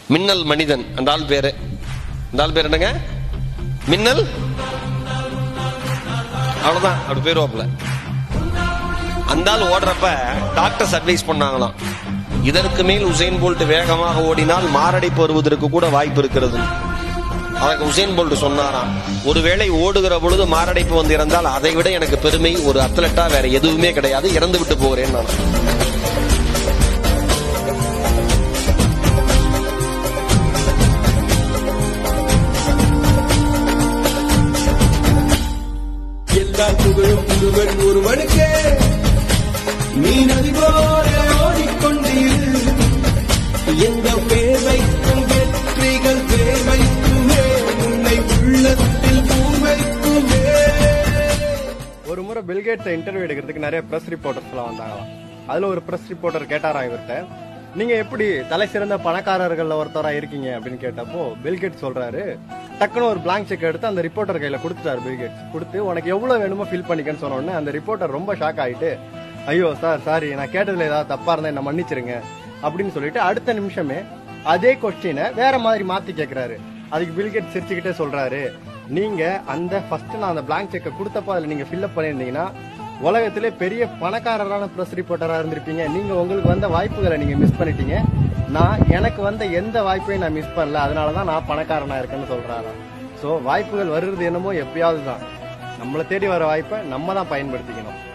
மின்னல் மனிதன் அந்த ஆள் பேரு அந்த ஆள் பேர் என்னங்க மின்னல் அவ்வளவுதான் அப்படி பேருவாப்புல அந்த ஆள் ஓடுறப்ப டாக்டர்ஸ் அட்வைஸ் பண்ணாங்களாம் இதற்கு மேல் உசைன் போல்ட் வேகமாக ஓடினால் மாரடைப்பு வருவதற்கு கூட வாய்ப்பு இருக்கிறது அதற்கு உசைன் போல்ட் சொன்னாராம் ஒருவேளை ஓடுகிற பொழுது மாரடைப்பு வந்து இறந்தால் அதை விட எனக்கு பெருமை ஒரு அத்லட்டா வேற எதுவுமே கிடையாது இறந்து விட்டு போகிறேன் நான் எல்லா புகழும் முருகன் ஒருவனுக்கே நீ நதி போல ஓடிக்கொண்டீர் எந்த பேர் வைக்கும் வெற்றிகள் பேர் வைக்குமே உன்னை உள்ளத்தில் பூ வைக்குமே ஒரு முறை பில்கேட்ஸை இன்டர்வியூ எடுக்கிறதுக்கு நிறைய பிரஸ் ரிப்போர்ட்டர்ஸ் எல்லாம் வந்தாங்களாம் அதுல ஒரு பிரஸ் ரிப்போர்ட்டர் கேட்டாராம் இவர்கிட்ட நீங்க எப்படி தலை சிறந்த பணக்காரர்கள்ல ஒருத்தரா இருக்கீங்க அப்படின்னு கேட்டப்போ பில்கேட் சொல்றாரு டக்குன்னு ஒரு blank செக் எடுத்து அந்த ரிப்போர்ட்டர் கையில கொடுத்துட்டாரு பில்கேட்ஸ் கொடுத்து உனக்கு எவ்வளவு வேணுமோ ஃபில் பண்ணிக்கன்னு சொன்ன உடனே அந்த ரிப்போர்ட்டர் ரொம்ப ஷாக் ஆயிட்டு ஐயோ சார் சாரி நான் கேட்டதுல ஏதாவது தப்பா இருந்தா என்ன மன்னிச்சிருங்க அப்படின்னு சொல்லிட்டு அடுத்த நிமிஷமே அதே கொஸ்டினை வேற மாதிரி மாத்தி கேக்குறாரு அதுக்கு பில்கேட் சிரிச்சுக்கிட்டே சொல்றாரு நீங்க அந்த ஃபர்ஸ்ட் நான் அந்த blank செக்கை கொடுத்தப்போ அதுல நீங்க ஃபில்அப் பண்ணியிருந்தீங்கன்னா உலகத்திலே பெரிய பணக்காரரான பிரஸ் ரிப்போர்ட்டரா இருந்திருப்பீங்க நீங்க உங்களுக்கு வந்த வாய்ப்புகளை நீங்க மிஸ் பண்ணிட்டீங்க நான் எனக்கு வந்த எந்த வாய்ப்பையும் நான் மிஸ் பண்ணல அதனாலதான் நான் பணக்காரனா இருக்கேன்னு சொல்றாராம் சோ வாய்ப்புகள் வருறது என்னமோ எப்பயாவது தான் நம்மளை தேடி வர வாய்ப்பை நம்ம தான் பயன்படுத்திக்கணும்